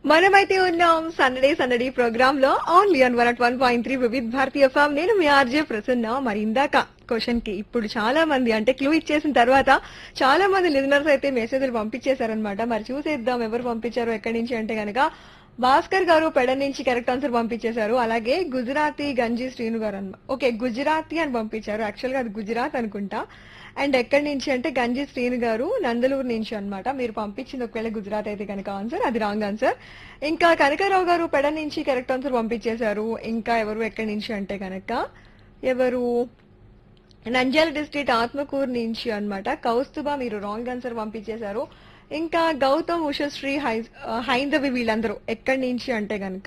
మనమైతే ఉన్నాం సందడే సందడి ప్రోగ్రామ్ లో only on one one point three Vividh Bharati ఫామ్ నేను మీ ఆర్జే ప్రసన్న మరి ఇందాక క్వశ్చన్ కి ఇప్పుడు చాలా మంది అంటే క్లూ ఇచ్చేసిన తర్వాత చాలా మంది లిజనర్స్ అయితే మెసేజ్లు పంపించేశారనమాట మరి చూసేద్దాం ఎవరు పంపించారు ఎక్కడి నుంచి అంటే గనక భాస్కర్ గారు పెడ నుంచి కరెక్ట్ ఆన్సర్ పంపించేశారు అలాగే గుజరాతీ గంజి శ్రీను గారు అన్నమాట ఓకే గుజరాతీ అని పంపించారు యాక్చువల్ గా అది గుజరాత్ అనుకుంటా అండ్ ఎక్కడి నుంచి అంటే గంజి శ్రీను గారు నందలూరు నుంచి అన్నమాట మీరు పంపించింది ఒకవేళ గుజరాత్ అయితే కనుక ఆన్సర్ అది రాంగ్ ఆన్సర్ ఇంకా కనకారావు గారు పెడ నుంచి కరెక్ట్ ఆన్సర్ పంపించేశారు ఇంకా ఎవరు ఎక్కడి నుంచి అంటే కనుక ఎవరు నంద్యాల డిస్ట్రిక్ట్ ఆత్మకూరు నుంచి అన్నమాట కౌస్తుభ మీరు రాంగ్ ఆన్సర్ పంపించేశారు ఇంకా గౌతమ్ ఉషశ్రీ హై హైందవి వీళ్ళందరూ ఎక్కడి నుంచి అంటే గనక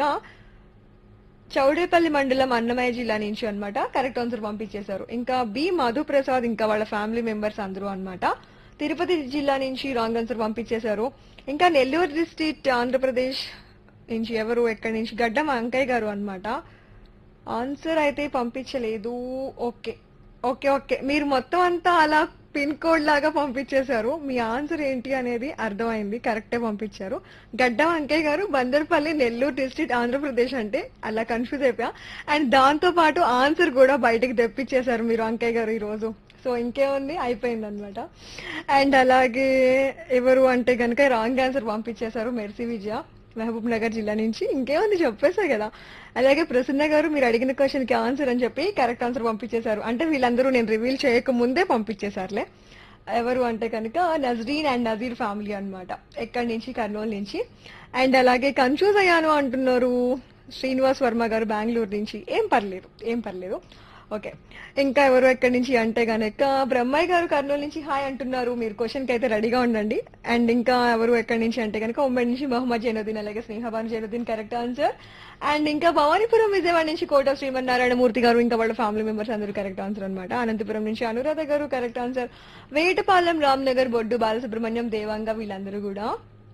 చౌడేపల్లి మండలం అన్నమయ్య జిల్లా నుంచి అన్నమాట కరెక్ట్ ఆన్సర్ పంపించేశారు ఇంకా బి మధుప్రసాద్ ఇంకా వాళ్ళ ఫ్యామిలీ మెంబర్స్ అందరూ అన్నమాట తిరుపతి జిల్లా నుంచి రాంగ్ ఆన్సర్ పంపించేశారు ఇంకా నెల్లూరు డిస్ట్రిక్ట్ ఆంధ్రప్రదేశ్ నుంచి ఎవరు ఎక్కడి నుంచి గడ్డం అంకయ్య గారు అన్నమాట ఆన్సర్ అయితే పంపించలేదు ఓకే ఓకే ఓకే మీరు మొత్తం అంతా అలా పిన్ కోడ్ లాగా పంపించేశారు మీ ఆన్సర్ ఏంటి అనేది అర్థమైంది కరెక్టే పంపించారు గడ్డం అంకయ్య గారు బందర్పల్లి నెల్లూరు డిస్ట్రిక్ట్ ఆంధ్రప్రదేశ్ అంటే అలా కన్ఫ్యూజ్ అయిపోయా అండ్ దాంతో పాటు ఆన్సర్ కూడా బయటకు తెప్పించేశారు మీరు అంకయ్య గారు ఈ రోజు సో ఇంకేముంది అయిపోయింది అనమాట అండ్ అలాగే ఎవరు అంటే కనుక రాంగ్ ఆన్సర్ పంపించేశారు మెర్సీ విజయ మహబూబ్ నగర్ జిల్లా నుంచి ఇంకేముంది చెప్పేసా కదా అలాగే ప్రసన్న గారు మీరు అడిగిన క్వశ్చన్ కి ఆన్సర్ అని చెప్పి కరెక్ట్ ఆన్సర్ పంపించేశారు అంటే వీళ్ళందరూ నేను రివీల్ చేయక ముందే పంపించేశారులే ఎవరు అంటే కనుక నజరీన్ అండ్ నజీర్ ఫ్యామిలీ అన్నమాట ఎక్కడి నుంచి కర్నూలు నుంచి అండ్ అలాగే కన్ఫ్యూజ్ అయ్యాను అంటున్నారు శ్రీనివాస్ వర్మ గారు బెంగళూరు నుంచి ఏం పర్లేదు ఏం పర్లేదు ఓకే ఇంకా ఎవరు ఎక్కడి నుంచి అంటే గనక బ్రహ్మయ్య గారు కర్నూలు నుంచి హాయ్ అంటున్నారు మీరు క్వశ్చన్ కి అయితే రెడీగా ఉండండి అండ్ ఇంకా ఎవరు ఎక్కడి నుంచి అంటే కనుక ఉమ్మడి నుంచి మహమ్మద్ జైనుద్దీన్ అలాగే Snehaban Zainuddin correct answer and ఇంకా భవానీపురం విజయవాడ నుంచి కోట శ్రీమన్నారాయణ మూర్తి గారు ఇంకా వాళ్ళ ఫ్యామిలీ మెంబర్స్ అందరూ కరెక్ట్ ఆన్సర్ అనమాట అనంతపురం నుంచి అనురాధ గారు కరెక్ట్ ఆన్సర్ వేటపాలెం రామ్నగర్ బొడ్డు బాలసుబ్రహ్మణ్యం దేవాంగ వీళ్ళందరూ కూడా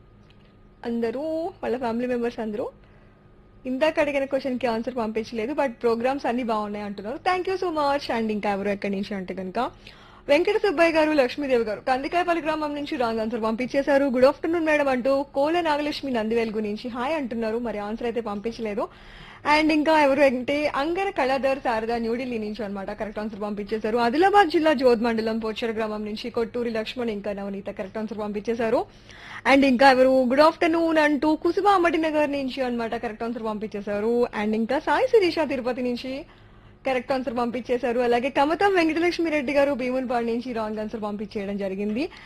అందరూ వాళ్ళ ఫ్యామిలీ మెంబర్స్ అందరూ ఇందాక అడిగిన క్వశ్చన్ కి ఆన్సర్ పంపించలేదు బట్ ప్రోగ్రామ్స్ అన్ని బాగున్నాయి అంటున్నారు thank you so much and ఇంకా ఎవరు ఎక్కడి నుంచి అంటే కనుక వెంకట సుబ్బయ్య గారు లక్ష్మీదేవి గారు కందికాయపల్లి గ్రామం నుంచి రాంగ్ ఆన్సర్ పంపించేశారు గుడ్ ఆఫ్టర్నూన్ మేడం అంటూ కోల నాగలక్ష్మి నందివెలుగు నుంచి హాయ్ అంటున్నారు మరి ఆన్సర్ అయితే పంపించలేదు అండ్ ఇంకా ఎవరు అంటే అంగర కళాధర్ శారదా న్యూఢిల్లీ నుంచి అన్నమాట కరెక్ట్ ఆన్సర్ పంపించేశారు ఆదిలాబాద్ జిల్లా జోద్ మండలం పోచర గ్రామం నుంచి కొట్టూరి లక్ష్మణ్ ఇంకా నవనీత కరెక్ట్ ఆన్సర్ పంపించేశారు అండ్ ఇంకా ఎవరు గుడ్ ఆఫ్టర్నూన్ అంటూ కుసుమ అమ్మటి నగర్ నుంచి అన్నమాట కరెక్ట్ ఆన్సర్ పంపించేశారు అండ్ ఇంకా సాయి శిరీష తిరుపతి నుంచి కరెక్ట్ ఆన్సర్ పంపించేశారు అలాగే కమతం వెంకటలక్ష్మి రెడ్డి గారు భీమున్పాడు నుంచి రాంగ్ ఆన్సర్ పంపించేయడం జరిగింది